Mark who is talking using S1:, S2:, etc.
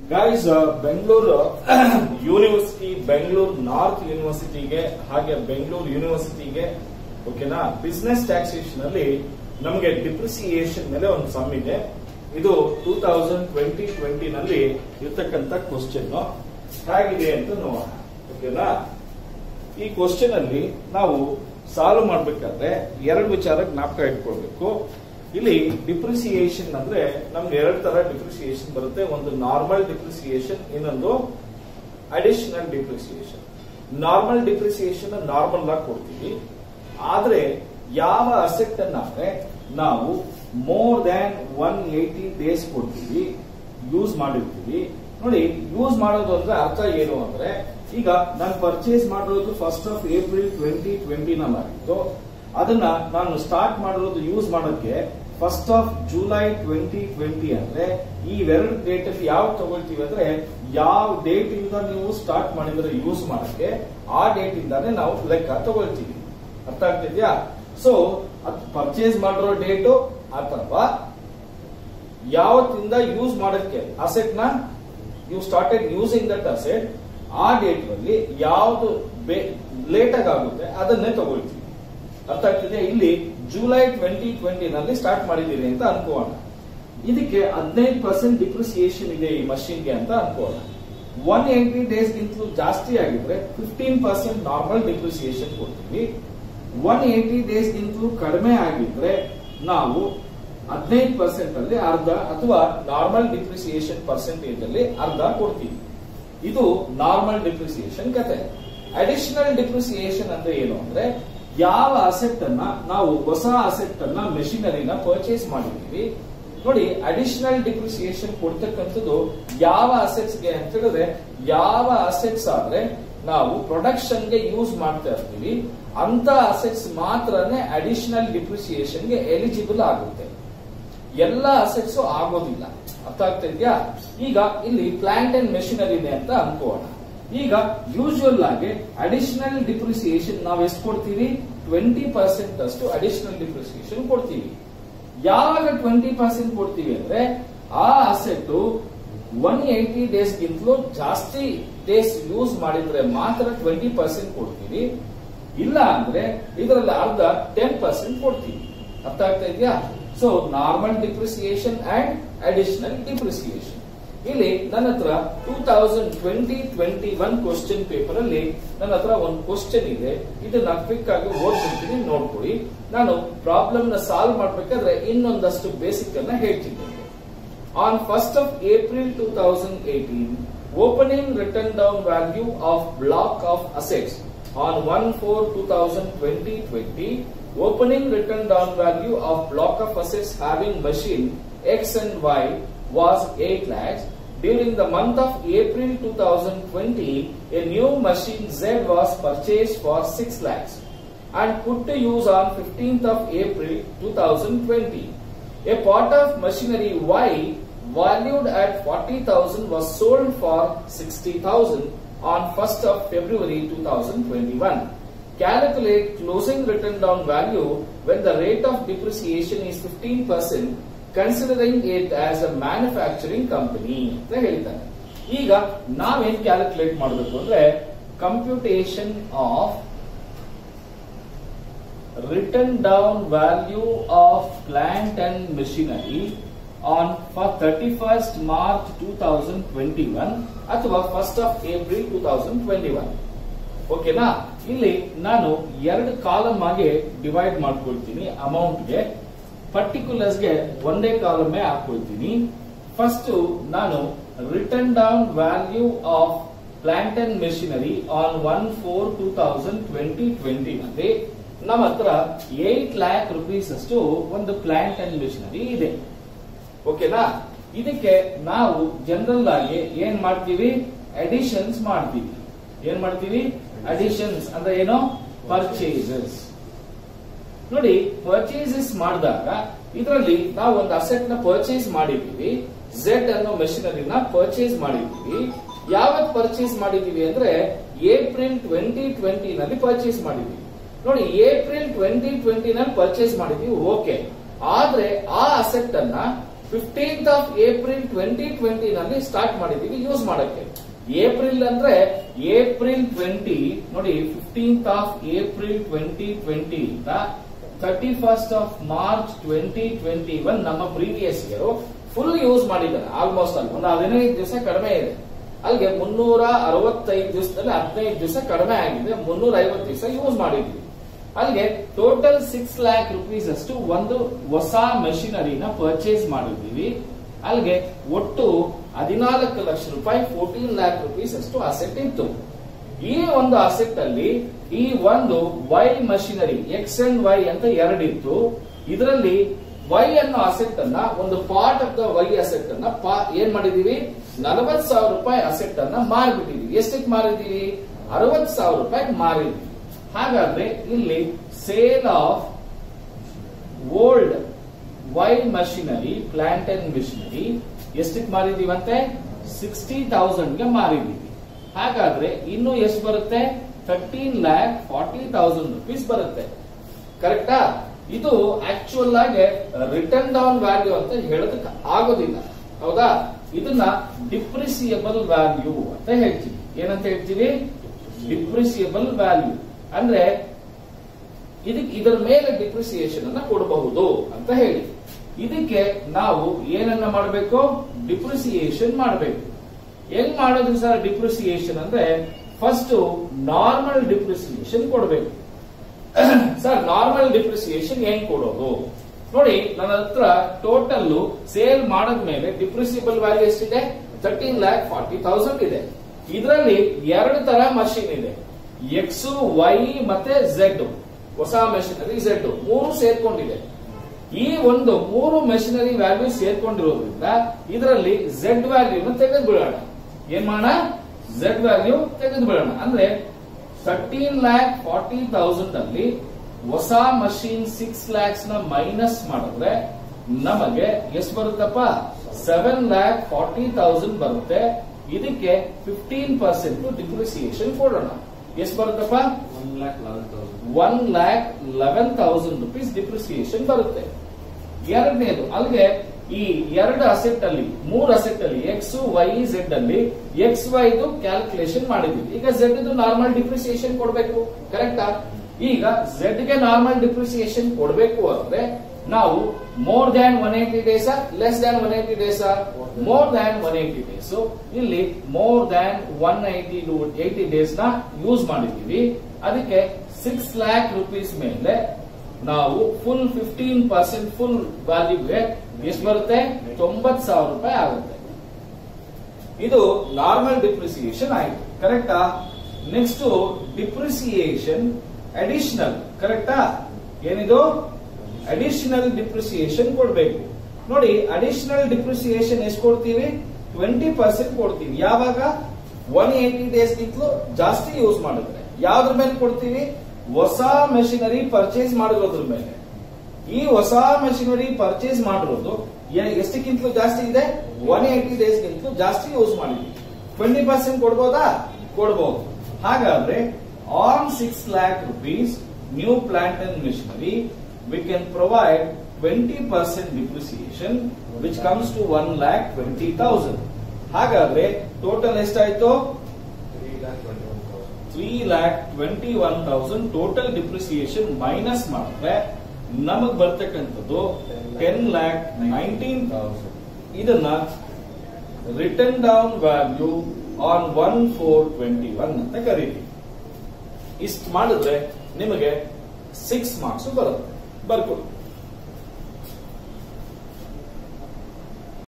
S1: Guys Bengaluru university Bengaluru north ಯೂನಿವರ್ಸಿಟಿಗೆ ಹಾಗೆ ಬೆಂಗಳೂರು ಯೂನಿವರ್ಸಿಟಿಗೆ ಓಕೆನಾ ಬಿಸ್ನೆಸ್ ಟ್ಯಾಕ್ಸೇಷನ್ ಅಲ್ಲಿ ನಮಗೆ ಡಿಪ್ರಿಸಿಯೇಷನ್ ಮೇಲೆ ಒಂದು ಸಮ್ ಇದೆ ಇದು ಟೂ ತೌಸಂಡ್ ಟ್ವೆಂಟಿ ಟ್ವೆಂಟಿ ನಲ್ಲಿ ಇರ್ತಕ್ಕಂಥ ಕ್ವಶನ್ ಹೇಗಿದೆ ಅಂತ ನೋಡೋಣ ಓಕೆನಾ ಈ ಕ್ವಶನ್ ಅಲ್ಲಿ ನಾವು ಸಾಲ್ವ್ ಮಾಡ್ಬೇಕಾದ್ರೆ ಎರಡು ವಿಚಾರ ಜ್ಞಾಪಕ ಇಟ್ಕೊಳ್ಬೇಕು ಇಲ್ಲಿ ಡಿಪ್ರಿಸಿಯೇಷನ್ ಅಂದ್ರೆ ನಮ್ಗೆ ಎರಡು ತರ ಡಿಪ್ರಿಸಿಯೇಷನ್ ಬರುತ್ತೆ ಒಂದು ನಾರ್ಮಲ್ ಡಿಪ್ರಿಸಿಯೇಷನ್ ಇನ್ನೊಂದು additional depreciation normal depreciation normal ಆಗಿ ಕೊಡ್ತೀವಿ ಆದ್ರೆ ಯಾವ ಅಸೆಟ್ ಅನ್ನಾದ್ರೆ ನಾವು more than one eighty days ಕೊಡ್ತೀವಿ ಯೂಸ್ ಮಾಡಿರ್ತೀವಿ ನೋಡಿ ಯೂಸ್ ಮಾಡೋದು ಅಂದ್ರೆ ಅರ್ಥ ಏನು ಅಂದ್ರೆ ಈಗ ನಾನು ಪರ್ಚೇಸ್ ಮಾಡಿರೋದು first of April twenty twenty ಆಗಿತ್ತು ಅದನ್ನ ನಾನು ಸ್ಟಾರ್ಟ್ ಮಾಡಿರೋದು ಯೂಸ್ ಮಾಡೋಕ್ಕೆ first of July twenty twenty ಅಂದ್ರೆ ಈ ಎರಡು ಡೇಟ್ ಅಲ್ಲಿ ಯಾವ ತಗೊಳ್ತೀವಿ ಅಂದ್ರೆ ಯಾವ ಡೇಟ್ ಇಂದ ನೀವು ಸ್ಟಾರ್ಟ್ ಮಾಡಿದ್ರೆ ಯೂಸ್ ಮಾಡಕ್ಕೆ ಆ ಡೇಟ್ ಇಂದಾನೆ ನಾವು ಲೆಕ್ಕ ತಗೊಳ್ತೀವಿ ಅರ್ಥ ಆಗ್ತಿದ್ಯಾ ಸೊ ಪರ್ಚೇಸ್ ಮಾಡಿರೋ ಡೇಟು ಅಥವಾ ಯಾವತ್ತಿಂದ ಯೂಸ್ ಮಾಡಕ್ಕೆ ಅಸೆಟ್ ನ you started using that asset ಆ ಡೇಟ್ ಅಲ್ಲಿ ಯಾವ್ದು ಲೇಟ್ ಆಗಿ ಆಗುತ್ತೆ ಅದನ್ನೇ ತಗೊಳ್ತೀವಿ ಅರ್ಥ ಆಗ್ತಿದೆ ಇಲ್ಲಿ ಜುಲೈ ಟ್ವೆಂಟಿ ಟ್ವೆಂಟಿ ನಲ್ಲಿ ಸ್ಟಾರ್ಟ್ ಮಾಡಿದ್ದೀರಿ ಅಂತ ಅನ್ಕೋಣ ಇದಕ್ಕೆ ಹದಿನೈದು ಪರ್ಸೆಂಟ್ ಡಿಪ್ರಿಸಿಯೇಷನ್ ಇದೆ ಈ ಮಷಿನ್ಗೆ ಅಂತ ಅನ್ಕೋಣ ಒನ್ ಏಟಿ ಡೇಸ್ ಗಿಂತಲೂ ಜಾಸ್ತಿ ಆಗಿದ್ರೆ ಫಿಫ್ಟೀನ್ ಪರ್ಸೆಂಟ್ ನಾರ್ಮಲ್ ಡಿಪ್ರಿಸಿಯೇಷನ್ ಕೊಡ್ತೀವಿ ಒನ್ ಏಟಿ ಡೇಸ್ ಗಿಂತಲೂ ಕಡಿಮೆ ಆಗಿದ್ರೆ ನಾವು ಹದಿನೈದು ಪರ್ಸೆಂಟ್ ಅಲ್ಲಿ ಅರ್ಧ ಅಥವಾ ನಾರ್ಮಲ್ ಡಿಪ್ರಿಸಿಯೇಷನ್ ಪರ್ಸೆಂಟೇಜ್ ಅಲ್ಲಿ ಅರ್ಧ ಕೊಡ್ತೀವಿ ಇದು ನಾರ್ಮಲ್ ಡಿಪ್ರಿಸಿಯೇಷನ್ ಕತೆ ಅಡಿಷನಲ್ ಡಿಪ್ರಿಸಿಯೇಷನ್ ಅಂದ್ರೆ ಏನು ಅಂದ್ರೆ ಯಾವ ಅಸೆಟ್ ಅನ್ನ ನಾವು ಹೊಸ ಅಸೆಟ್ ಅನ್ನ ಮೆಷಿನರಿನ ಪರ್ಚೇಸ್ ಮಾಡಿರ್ತೀವಿ ನೋಡಿ ಅಡಿಷನಲ್ ಡಿಪ್ರಿಸಿಯೇಷನ್ ಕೊಡ್ತಕ್ಕಂಥದ್ದು ಯಾವ ಅಸೆಟ್ಸ್ ಗೆ ಅಂತ ಹೇಳಿದ್ರೆ ಯಾವ ಅಸೆಟ್ಸ್ ಆದ್ರೆ ನಾವು ಪ್ರೊಡಕ್ಷನ್ ಗೆ ಯೂಸ್ ಮಾಡ್ತಾ ಇರ್ತೀವಿ ಅಂತ ಅಸೆಟ್ಸ್ ಮಾತ್ರನೇ ಅಡಿಷನಲ್ ಡಿಪ್ರಿಸಿಯೇಷನ್ ಗೆ ಎಲಿಜಿಬಲ್ ಆಗುತ್ತೆ ಎಲ್ಲ ಅಸೆಟ್ಸ್ ಆಗೋದಿಲ್ಲ ಅರ್ಥ ಆಗ್ತಾ ಇದೆಯಾ ಈಗ ಇಲ್ಲಿ ಪ್ಲಾಂಟ್ ಅಂಡ್ ಮೆಷಿನರಿನೇ ಅಂತ ಅನ್ಕೋಣ ಈಗ ಯೂಶುವಲ್ ಆಗಿ ಅಡಿಷನಲ್ ಡಿಪ್ರಿಸಿಯೇಷನ್ ನಾವು ಎಷ್ಟು ಕೊಡ್ತೀವಿ ಟ್ವೆಂಟಿ ಪರ್ಸೆಂಟ್ ಅಷ್ಟು ಅಡಿಷನಲ್ ಡಿಪ್ರಿಸಿಯೇಷನ್ ಕೊಡ್ತೀವಿ ಯಾವಾಗ ಟ್ವೆಂಟಿ ಪರ್ಸೆಂಟ್ ಕೊಡ್ತೀವಿ ಅಂದ್ರೆ ಆ ಅಸೆಟ್ ಒನ್ ಏಟಿ ಡೇಸ್ ಗಿಂತಲೂ ಜಾಸ್ತಿ ಡೇಸ್ ಯೂಸ್ ಮಾಡಿದ್ರೆ ಮಾತ್ರ ಟ್ವೆಂಟಿ ಪರ್ಸೆಂಟ್ ಕೊಡ್ತೀವಿ ಇಲ್ಲ ಅಂದ್ರೆ ಇದರಲ್ಲಿ ಅರ್ಧ ಟೆನ್ ಪರ್ಸೆಂಟ್ ಕೊಡ್ತೀವಿ ಅರ್ಥ ಆಗ್ತಾ ಇದೆಯಾ so normal depreciation and additional depreciation ಇಲ್ಲಿ ನನ್ನ ಹತ್ರ two thousand twenty twenty one question paper ಅಲ್ಲಿ ನನ್ನ ಹತ್ರ ಒಂದು ಕ್ವಶನ್ ಇದೆ ಇದನ್ನ ಕ್ವಿಕ್ ಆಗಿ ಓದ್ಬಿಡ್ತೀನಿ ನೋಡ್ಕೊಳ್ಳಿ ನಾನು ಪ್ರಾಬ್ಲಮ್ ನ ಸಾಲ್ವ್ ಮಾಡ್ಬೇಕಾದ್ರೆ ಇನ್ನೊಂದಷ್ಟು ಬೇಸಿಕ್ ಅನ್ನ ಹೇಳ್ತೀನಿ on first of April two thousand eighteen opening written down value of block of assets on one four two thousand twenty twenty opening written down value of block of assets having machine X and Y was 8 lakhs. During the month of April 2020, a new machine Z was purchased for 6 lakhs and put to use on 15th of April 2020. A part of machinery Y valued at 40,000 was sold for 60,000 on 1st of February 2021. Calculate closing written down value when the rate of depreciation is 15% considering it as a manufacturing company ಅಂತ ಹೇಳ್ತಾನೆ ಈಗ ನಾವೇನ್ calculate ಮಾಡಬೇಕು ಅಂದ್ರೆ computation of written down value of plant and machinery on thirty first March two thousand twenty one ಅಥವಾ first of April two thousand twenty one ಓಕೆನಾ ಇಲ್ಲಿ ನಾನು ಎರಡು ಕಾಲಮ್ ಆಗಿ ಡಿವೈಡ್ ಮಾಡ್ಕೊಳ್ತೀನಿ ಅಮೌಂಟ್ಗೆ ಪರ್ಟಿಕ್ಯುಲರ್ಸ್ಗೆ ಒಂದೇ ಕಾಲಮೇ ಹಾಕೊಳ್ತೀನಿ ಫಸ್ಟ್ ನಾನು written down value of plant and machinery on one four two thousand twenty twenty ನಲ್ಲಿ ನಮ್ಮ ಹತ್ರ ಏಟ್ ಲ್ಯಾಕ್ ರುಪೀಸ್ ಅಷ್ಟು ಒಂದು ಪ್ಲಾಂಟ್ ಅಂಡ್ ಮೆಷಿನರಿ ಇದೆ ಓಕೆನಾ ಇದಕ್ಕೆ ನಾವು ಜನರಲ್ ಆಗಿ ಏನ್ ಮಾಡ್ತೀವಿ ಅಡಿಷನ್ಸ್ ಮಾಡ್ತೀವಿ ಏನ್ ಮಾಡ್ತೀವಿ ಅಡಿಷನ್ಸ್ ಅಂದ್ರೆ ಏನು ಪರ್ಚೇಸಸ್ ನೋಡಿ ಪರ್ಚೇಸಸ್ ಮಾಡಿದಾಗ ಇದರಲ್ಲಿ ನಾವು ಒಂದು ಅಸೆಟ್ ನ ಪರ್ಚೇಸ್ ಮಾಡಿದೀವಿ ಝೆಡ್ ಅನ್ನೋ ಮೆಷಿನರಿನ ಪರ್ಚೇಸ್ ಮಾಡಿದೀವಿ ಯಾವತ್ ಪರ್ಚೇಸ್ ಮಾಡಿದೀವಿ ಅಂದ್ರೆ ಏಪ್ರಿಲ್ ಟ್ವೆಂಟಿ ಟ್ವೆಂಟಿ ನಲ್ಲಿ ಪರ್ಚೇಸ್ ಮಾಡಿದೀವಿ ನೋಡಿ ಏಪ್ರಿಲ್ ಟ್ವೆಂಟಿ ಟ್ವೆಂಟಿ ನಲ್ಲಿ ಪರ್ಚೇಸ್ ಮಾಡಿದೀವಿ ಓಕೆ ಆದ್ರೆ ಆ ಅಸೆಟ್ ಅನ್ನ fifteenth of April twenty twenty ನಲ್ಲಿ ಸ್ಟಾರ್ಟ್ ಮಾಡಿದೀವಿ ಯೂಸ್ ಮಾಡಕ್ಕೆ ಏಪ್ರಿಲ್ ಅಂದ್ರೆ ಏಪ್ರಿಲ್ ಟ್ವೆಂಟಿ ನೋಡಿ fifteenth of April twenty twenty ಇಂದ thirty first of March twenty twenty one ನಮ್ಮ ಪ್ರೀವಿಯಸ್ ಇಯರ್ ಫುಲ್ ಯೂಸ್ ಮಾಡಿದ್ದಾರೆ ಆಲ್ಮೋಸ್ಟ್ ಅಲ್ಲಿ ಒಂದು ಹದಿನೈದು ದಿವಸ ಕಡಿಮೆ ಇದೆ ಅಲ್ಲಿಗೆ ಮುನ್ನೂರ ಅರವತ್ತೈದು ದಿವಸದಲ್ಲಿ ಹದಿನೈದು ದಿವಸ ಕಡಿಮೆ ಆಗಿದೆ ಮುನ್ನೂರ ಐವತ್ತು ದಿವಸ ಯೂಸ್ ಮಾಡಿದ್ವಿ ಅಲ್ಲಿಗೆ ಟೋಟಲ್ ಸಿಕ್ಸ್ ಲ್ಯಾಕ್ ರುಪೀಸ್ ಅಷ್ಟು ಒಂದು ಹೊಸ ಮೆಷಿನರಿನ ಪರ್ಚೇಸ್ ಮಾಡಿದ್ದೀವಿ ಅಲ್ಲಿಗೆ ಒಟ್ಟು ಹದಿನಾಲ್ಕು ಲಕ್ಷ ರೂಪಾಯಿ ಫೋರ್ಟೀನ್ ಲ್ಯಾಕ್ ರುಪೀಸ್ ಅಷ್ಟು ಅಸೆಟ್ ಇತ್ತು ಈ ಒಂದು ಅಸೆಟ್ ಅಲ್ಲಿ ಈ ಒಂದು Y machinery X and Y ಅಂತ ಎರಡಿತ್ತು ಇದರಲ್ಲಿ ವೈ ಅನ್ನೋ ಅಸೆಟ್ ಅನ್ನ ಒಂದು part of the Y asset ಅನ್ನ ಪಾ- ಏನ್ ಮಾಡಿದೀವಿ ನಲವತ್ ಸಾವಿರ ರೂಪಾಯಿ ಅಸೆಟ್ ಅನ್ನ ಮಾರ್ಬಿಟ್ಟಿದೀವಿ ಎಷ್ಟಕ್ಕೆ ಮಾರಿದೀವಿ ಅರವತ್ ಸಾವಿರ ರೂಪಾಯಿ ಮಾರಿದ್ವಿ ಹಾಗಾದ್ರೆ ಇಲ್ಲಿ sale of old Y machinery plant and machinery ಎಷ್ಟಕ್ಕೆ ಮಾರಿದೀವಂತೆ ಸಿಕ್ಸ್ಟಿ ಗೆ ಮಾರಿದೀವಿ ಹಾಗಾದ್ರೆ ಇನ್ನು ಎಷ್ಟು ಬರುತ್ತೆ thirteen lakh forty thousand rupees ಬರುತ್ತೆ ಕರೆಕ್ಟಾ ಇದು ಆಕ್ಚುಯಲ್ ಆಗಿ ರಿಟರ್ನ್ ಡೌನ್ ವ್ಯಾಲ್ಯೂ ಅಂತ ಹೇಳೋದಕ್ಕೆ ಆಗೋದಿಲ್ಲ ಹೌದಾ ಇದನ್ನ ಡಿಪ್ರಿಸಿಯಬಲ್ ವ್ಯಾಲ್ಯೂ ಅಂತ ಹೇಳ್ತೀವಿ ಏನಂತ ಹೇಳ್ತೀವಿ ಡಿಪ್ರಿಸಿಯಬಲ್ ವ್ಯಾಲ್ಯೂ ಅಂದ್ರೆ ಇದಕ್ಕೆ ಇದರ ಮೇಲೆ ಡಿಪ್ರಿಸಿಯೇಷನ್ ಅನ್ನ ಕೊಡಬಹುದು ಅಂತ ಹೇಳಿ ಇದಕ್ಕೆ ನಾವು ಏನನ್ನ ಮಾಡಬೇಕು ಡಿಪ್ರಿಸಿಯೇಷನ್ ಮಾಡಬೇಕು ಹೆಂಗ್ ಮಾಡೋದು ಸರ್ ಡಿಪ್ರಿಸಿಯೇಷನ್ ಅಂದ್ರೆ ಫಸ್ಟ್ ನಾರ್ಮಲ್ ಡಿಪ್ರಿಸಿಯೇಷನ್ ಕೊಡಬೇಕು ಸರ್ ನಾರ್ಮಲ್ ಡಿಪ್ರಿಸಿಯೇಷನ್ ಹೆಂಗ್ ಕೊಡೋದು ನೋಡಿ ನನ್ನ ಹತ್ರ ಟೋಟಲ್ ಸೇಲ್ ಮಾಡಿದ್ಮೇಲೆ ಡಿಪ್ರಿಸಿಬಲ್ ವ್ಯಾಲ್ಯೂ ಎಷ್ಟಿದೆ ತರ್ಟೀನ್ ಲ್ಯಾಕ್ ಫಾರ್ಟಿ ತೌಸಂಡ್ ಇದೆ ಇದರಲ್ಲಿ ಎರಡು ತರ ಮಷಿನ್ ಇದೆ ಎಕ್ಸ್ ವೈ ಮತ್ತೆ ಝೆಡ್ ಹೊಸ ಮೆಷಿನರಿ ಝೆಡ್ ಮೂರು ಸೇರ್ಕೊಂಡಿದೆ ಈ ಒಂದು ಮೂರು ಮೆಷಿನರಿ ವ್ಯಾಲ್ಯೂ ಸೇರ್ಕೊಂಡಿರೋದ್ರಿಂದ ಇದರಲ್ಲಿ ಝೆಡ್ ವ್ಯಾಲ್ಯೂನ ತೆಗೆದು ಬಿಡೋಣ ಏನ್ ಮಾಡೋಣ ಝೆಡ್ ವ್ಯಾಲ್ಯೂ ತೆಗೆದು ಬಿಡೋಣ ಅಂದ್ರೆ ಥರ್ಟೀನ್ ಲ್ಯಾಕ್ ಫಾರ್ಟಿ ತೌಸಂಡ್ ಅಲ್ಲಿ ಹೊಸ ಮಷೀನ್ ಸಿಕ್ಸ್ ಲ್ಯಾಕ್ಸ್ ನ ಮೈನಸ್ ಮಾಡಿದ್ರೆ ನಮಗೆ ಎಷ್ಟು ಬರುತ್ತಪ್ಪ ಸೆವೆನ್ ಲ್ಯಾಕ್ ಫಾರ್ಟಿ ತೌಸಂಡ್ ಬರುತ್ತೆ ಇದಕ್ಕೆ ಫಿಫ್ಟೀನ್ ಪರ್ಸೆಂಟ್ ಡಿಪ್ರಿಸಿಯೇಷನ್ ಕೊಡೋಣ ಎಷ್ಟು ಬರುತ್ತಪ್ಪ
S2: one lakh eleven thousand
S1: one lakh eleven thousand rupees depreciation ಬರುತ್ತೆ ಎರಡನೇದು ಅಲ್ಲಿಗೆ ಈ ಎರಡು ಅಸೆಟ್ ಅಲ್ಲಿ ಮೂರು ಅಸೆಟ್ ಅಲ್ಲಿ ಎಕ್ಸ್ ವೈ ಝೆಡ್ ಅಲ್ಲಿ ಎಕ್ಸ್ ವೈ ಕ್ಯಾಲ್ಕುಲೇಷನ್ ಮಾಡಿದ್ವಿ ಈಗ ಝೆಡ್ ಇದು ನಾರ್ಮಲ್ ಡಿಪ್ರಿಸಿಯೇಷನ್ ಕೊಡಬೇಕು ಕರೆಕ್ಟಾ ಈಗ ಝೆಡ್ ಗೆ ನಾರ್ಮಲ್ ಡಿಪ್ರಿಸಿಯೇಷನ್ ಕೊಡಬೇಕು ಅಂದ್ರೆ ನಾವು more than one eighty days less than one eighty days more than one eighty days ಇಲ್ಲಿ more than one eighty eighty days ನ ಯೂಸ್ ಮಾಡಿದೀವಿ ಅದಕ್ಕೆ ಸಿಕ್ಸ್ ಲ್ಯಾಕ್ ರುಪೀಸ್ ಮೇಲೆ ನಾವು ಫುಲ್ ಫಿಫ್ಟೀನ್ ಪರ್ಸೆಂಟ್ ಫುಲ್ ವ್ಯಾಲ್ಯೂಗೆ ಎಷ್ಟು ಬರುತ್ತೆ ತೊಂಬತ್ ಸಾವಿರ ರೂಪಾಯಿ ಆಗುತ್ತೆ ಇದು ನಾರ್ಮಲ್ ಡಿಪ್ರಿಸಿಯೇಷನ್ ಆಯ್ತು ಕರೆಕ್ಟಾ ನೆಕ್ಸ್ಟ್ ಡಿಪ್ರಿಸಿಯೇಷನ್ ಅಡಿಷನಲ್ ಕರೆಕ್ಟಾ ಏನಿದು ಅಡಿಷನಲ್ ಡಿಪ್ರಿಸಿಯೇಷನ್ ಕೊಡ್ಬೇಕು ನೋಡಿ ಅಡಿಷನಲ್ ಡಿಪ್ರಿಸಿಯೇಷನ್ ಎಷ್ಟು ಕೊಡ್ತೀವಿ ಟ್ವೆಂಟಿ ಪರ್ಸೆಂಟ್ ಕೊಡ್ತೀವಿ ಯಾವಾಗ ಒನ್ ಏಟಿ ಡೇಸ್ ಗಿಂತಲೂ ಜಾಸ್ತಿ ಯೂಸ್ ಮಾಡಿದ್ರೆ ಯಾವ್ದ್ರ ಮೇಲೆ ಕೊಡ್ತೀವಿ ಹೊಸ ಮೆಷಿನರಿ ಪರ್ಚೇಸ್ ಮಾಡಿರೋದ್ರ ಮೇಲೆ ಈ ಹೊಸ ಮೆಷಿನರಿ ಪರ್ಚೇಸ್ ಮಾಡಿರೋದು ಎ- ಎಷ್ಟಕ್ಕಿಂತಲೂ ಜಾಸ್ತಿ ಇದೆ ಒನ್ ಏಟಿ ಡೇಸ್ ಗಿಂತಲೂ ಜಾಸ್ತಿ ಯೂಸ್ ಮಾಡಿದ್ವಿ ಟ್ವೆಂಟಿ ಪರ್ಸೆಂಟ್ ಕೊಡ್ಬೋದಾ ಕೊಡ್ಬೋದು ಹಾಗಾದ್ರೆ on six lakh rupees new plant and machinery we can provide twenty percent depreciation which comes to one lakh twenty thousand ಹಾಗಾದ್ರೆ ಟೋಟಲ್ ಎಷ್ಟಾಯ್ತು
S2: three lakh twenty one thousand
S1: three lakh twenty one thousand total depreciation minus ಮಾಡಿದ್ರೆ ನಮಗ್ ಬರ್ತಕ್ಕಂಥದ್ದು ten lakh nineteen
S2: thousand
S1: ಇದನ್ನ written down value on one four twenty one ಅಂತ ಕರೀತೀವಿ ಇಷ್ಟು ಮಾಡಿದ್ರೆ ನಿಮಗೆ ಸಿಕ್ಸ್ ಮಾರ್ಕ್ಸ್ ಬರುತ್ತೆ ಬರ್ಕೊಡಿ